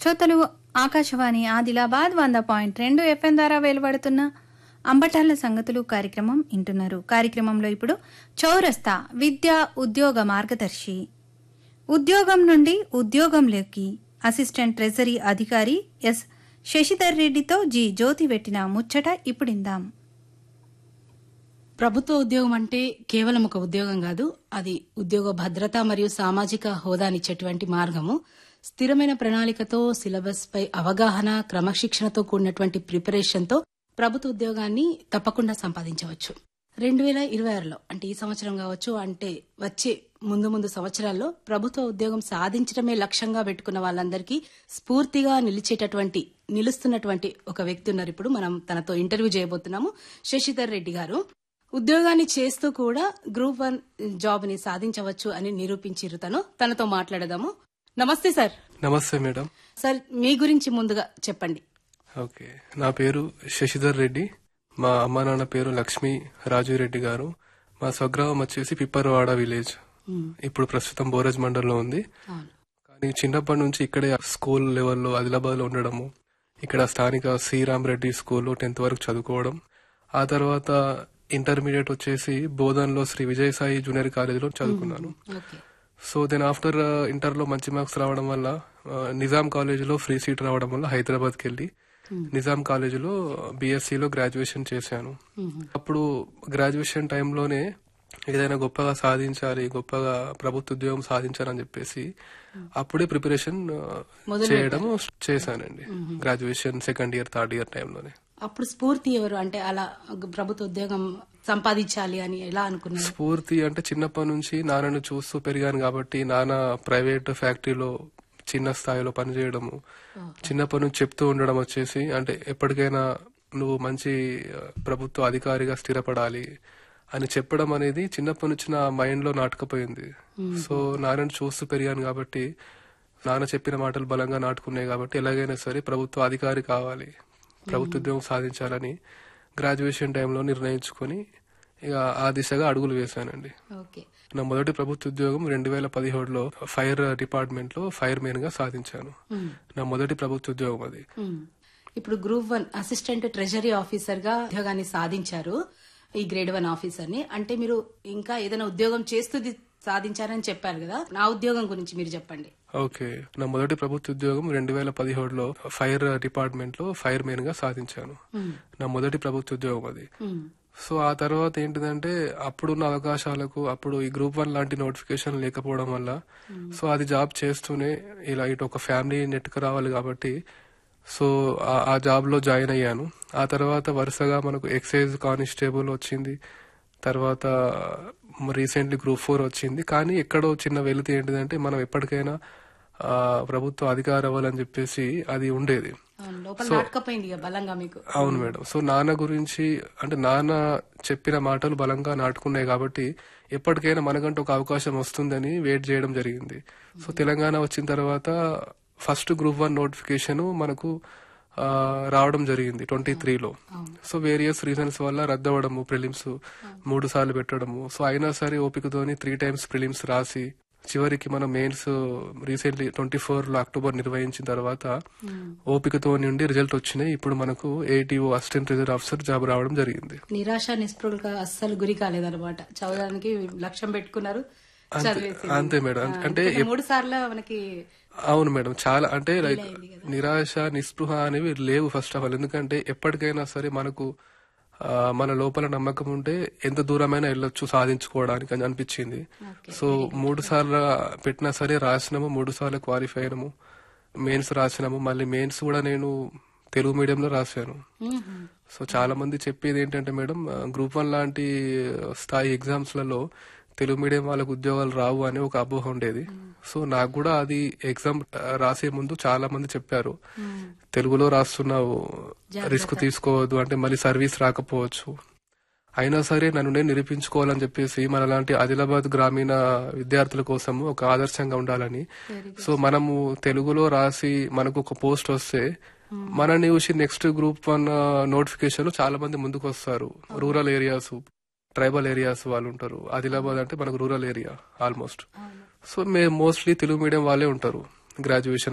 శ్రోతలు ఆకాశవాణి ఆదిలాబాద్ వంద పాయింట్ రెండు ఎఫ్ఎం ద్వారా వెలువడుతున్న అంబటాల సంగతులు కార్యక్రమం వింటున్నారు కార్యక్రమంలో ఇప్పుడు చౌరస్తా విద్యా ఉద్యోగ మార్గదర్శి ఉద్యోగం నుండి ఉద్యోగంలోకి అసిస్టెంట్ ట్రెజరీ అధికారి ఎస్ శశిధర్ రెడ్డితో జి జ్యోతి పెట్టిన ముచ్చట ఇప్పుడిందాం ప్రభుత్వ ఉద్యోగం అంటే కేవలం ఒక ఉద్యోగం కాదు అది ఉద్యోగ భద్రత మరియు సామాజిక హోదానిచ్చేటువంటి మార్గము స్థిరమైన ప్రణాళికతో సిలబస్ పై అవగాహన క్రమశిక్షణతో కూడినటువంటి ప్రిపరేషన్ తో ప్రభుత్వ ఉద్యోగాన్ని తప్పకుండా సంపాదించవచ్చు రెండు వేల ఇరవై ఆరులో అంటే ఈ సంవత్సరం కావచ్చు అంటే వచ్చే ముందు ముందు సంవత్సరాల్లో ప్రభుత్వ ఉద్యోగం సాధించడమే లక్ష్యంగా పెట్టుకున్న వాళ్ళందరికీ స్ఫూర్తిగా నిలిచేటటువంటి నిలుస్తున్నటువంటి ఒక వ్యక్తి ఉన్నారు ఇప్పుడు మనం తనతో ఇంటర్వ్యూ చేయబోతున్నాము శశిధర్ రెడ్డి గారు ఉద్యోగాన్ని చేస్తూ కూడా గ్రూప్ వన్ జాబ్ ని సాధించవచ్చు అని నిరూపించారు తను తనతో మాట్లాడదాము నమస్తే సార్ నమస్తే మేడం సార్ మీ గురించి ముందుగా చెప్పండి ఓకే నా పేరు శశిధర్ రెడ్డి మా అమ్మా నాన్న పేరు లక్ష్మీ రాజు రెడ్డి గారు మా స్వగ్రామం వచ్చేసి పిప్పరవాడ విలేజ్ ఇప్పుడు ప్రస్తుతం బోరజ్ మండలంలో ఉంది అవును కానీ చిన్నప్పటి నుంచి ఇక్కడే స్కూల్ లెవెల్లో ఆదిలాబాద్ లో ఉండడము ఇక్కడ స్థానిక శ్రీరామ్ రెడ్డి స్కూల్లో టెన్త్ వరకు చదువుకోవడం ఆ తర్వాత ఇంటర్మీడియట్ వచ్చేసి బోధన్లో శ్రీ విజయసాయి జూనియర్ కాలేజీలో చదువుకున్నాను okay so then after inter లో మంచి మార్క్స్ రావడం వల్ల ఆ, నిజాం కాలేజీలో ఫ్రీ సీట్ రావడం వల్ల హైదరాబాద్కి వెళ్ళి నిజాం కాలేజీలో బీఎస్సీలో గ్రాడ్యుయేషన్ చేశాను అప్పుడు గ్రాడ్యుయేషన్ టైంలోనే ఏదైనా గొప్పగా సాధించాలి గొప్పగా ప్రభుత్వ ఉద్యోగం సాధించాలని చెప్పేసి అప్పుడే ప్రిపరేషన్ చేయడం చేశానండి graduation second year third year టైంలోనే అప్పుడు స్ఫూర్తి ఎవరు అంటే అలా ప్రభుత్వ ఉద్యోగం సంపాదించాలి అని ఎలా అనుకున్నారు స్ఫూర్తి అంటే చిన్నప్పటి నుంచి నాన్నను చూస్తూ పెరిగాను కాబట్టి నాన్న ప్రైవేట్ ఫ్యాక్టరీలో చిన్న స్థాయిలో పనిచేయడము చిన్నప్పటి నుంచి చెప్తూ ఉండడం వచ్చేసి అంటే ఎప్పటికైనా నువ్వు మంచి ఆ, ప్రభుత్వ అధికారిగా స్థిరపడాలి అని చెప్పడం అనేది చిన్నప్పటి నుంచి నా మైండ్ లో నాటుకుపోయింది సో నాన్నను చూస్తూ పెరిగాను కాబట్టి నాన్న చెప్పిన మాటలు బలంగా నాటుకున్నాయి కాబట్టి ఎలాగైనా సరే ప్రభుత్వ అధికారి కావాలి ప్రభుత్వ ఉద్యోగం సాధించాలని గ్రాడ్యుయేషన్ టైంలో నిర్ణయించుకొని ఇక ఆ దిశగా అడుగులు వేశానండి ఓకే నా మొదటి ప్రభుత్వ ఉద్యోగం రెండు వేల పదిహేడులో ఫైర్ డిపార్ట్మెంట్ లో ఫైర్ మెయిన్ గా సాధించాను నా మొదటి ప్రభుత్వ ఉద్యోగం అది ఉమ్. ఇప్పుడు group one assistant treasury officer గా ఉద్యోగాన్ని సాధించారు ఈ గ్రేడ్ వన్ ఆఫీసర్ ని అంటే మీరు ఇంకా ఏదైనా ఉద్యోగం చేస్తూ ది- సాధించారని చెప్పారు కదా నా ఉద్యోగం గురించి మీరు చెప్పండి ఓకే నా మొదటి ప్రభుత్వ ఉద్యోగం రెండు వేల పదిహేడులో ఫైర్ డిపార్ట్మెంట్ లో ఫైర్ మెయిన్ గా సాధించాను నా మొదటి ప్రభుత్వ ఉద్యోగం అది ఉమ్. సో ఆ తర్వాత ఏంటిదంటే అప్పుడున్న అవకాశాలకు అప్పుడు ఈ గ్రూప్ వన్ లాంటి నోటిఫికేషన్ లేకపోవడం వల్ల సో అది జాబ్ చేస్తూనే ఇలా ఇటు ఒక ఫ్యామిలీ నెట్కు రావాలి కాబట్టి సో ఆ- ఆ జాబ్ లో జాయిన్ అయ్యాను ఆ తర్వాత వరుసగా మనకు ఎక్సైజ్ కానిస్టేబుల్ వచ్చింది తర్వాత రీసెంట్లీ గ్రూప్ ఫోర్ వచ్చింది కానీ ఎక్కడో చిన్న వెలితి ఏంటిదంటే మనం ఎప్పటికైనా ఆ, ప్రభుత్వ అధికారి అవ్వాలని చెప్పేసి అది ఉండేది అవును, లోపల నాటకపోయింది ఇక బలంగా మీకు అవును మేడం సో నాన్న గురించి అంటే నాన్న చెప్పిన మాటలు బలంగా నాటుకున్నాయి కాబట్టి ఎప్పటికైనా మనకంటూ ఒక అవకాశం వస్తుందని వెయిట్ చేయడం జరిగింది సో తెలంగాణ వచ్చిన తర్వాత ఫస్ట్ గ్రూప్ వన్ నోటిఫికేషన్ మనకు ఆ, రావడం జరిగింది ట్వంటీ త్రీలో సో వేరియస్ రీజన్స్ వల్ల రద్దు అవ్వడము ప్రిలిమ్స్ మూడు సార్లు పెట్టడము సో అయినా సరే ఓపికతోని త్రీ టైమ్స్ ప్రిలిమ్స్ రాసి చివరికి మనం మెయిన్స్ రీసెంట్లీ ట్వంటీ ఫోర్ లో అక్టోబర్ నిర్వహించిన తర్వాత ఓపికతో నుండి రిజల్ట్ వచ్చినాయి ఇప్పుడు మనకు ATO assistant reserve officer job రావడం జరిగింది నిరాశ నిస్పృహలుగా అస్సలు గురి కాలేదన్నమాట చదవడానికి లక్ష్యం పెట్టుకున్నారు చదివేసి అంతే మేడం అంటే మూడు సార్లు మనకి అవును మేడం చాలా అంటే లైక్ నిరాశ నిస్పృహ అనేవి లేవు ఫస్ట్ ఆఫ్ ఆల్ ఎందుకంటే ఎప్పటికైనా సరే మనకు ఆ, మన లోపల నమ్మకం ఉంటే ఎంత దూరమైనా వెళ్ళొచ్చు సాధించుకోవడానికి అని అనిపించింది సో మూడు సార్లు పెట్టినా సరే రాసినాము మూడు సార్లు క్వాలిఫై అయినాము మెయిన్స్ రాసినాము మళ్ళీ మెయిన్స్ కూడా నేను తెలుగు మీడియంలో రాశాను సో చాలా మంది చెప్పేది ఏంటంటే మేడం గ్రూప్ వన్ లాంటి స్థాయి ఎగ్జామ్స్ లలో తెలుగు మీడియం వాళ్ళకు ఉద్యోగాలు రావు అనే ఒక అపోహ ఉండేది సో నాకు కూడా అది ఎగ్జామ్ రాసే ముందు చాలా మంది చెప్పారు తెలుగులో రాస్తున్నావు రిస్క్ తీసుకోవద్దు అంటే మళ్ళీ సర్వీస్ రాకపోవచ్చు అయినా సరే నన్ను నేను నిరూపించుకోవాలని చెప్పేసి మనలాంటి ఆదిలాబాద్ గ్రామీణ విద్యార్థుల కోసం ఒక ఆదర్శంగా ఉండాలని సో మనము తెలుగులో రాసి మనకు ఒక పోస్ట్ వస్తే మనని చూసి నెక్స్ట్ గ్రూప్ వన్ నోటిఫికేషన్ చాలా మంది ముందుకు వస్తారు రూరల్ ఏరియాస్ ట్రైబల్ ఏరియాస్ వాళ్ళు ఉంటారు ఆదిలాబాద్ అంటే మనకు రూరల్ ఏరియా ఆల్మోస్ట్ సో మేము మోస్ట్లీ తెలుగు మీడియం వాళ్ళే ఉంటారు గ్రాడ్యుయేషన్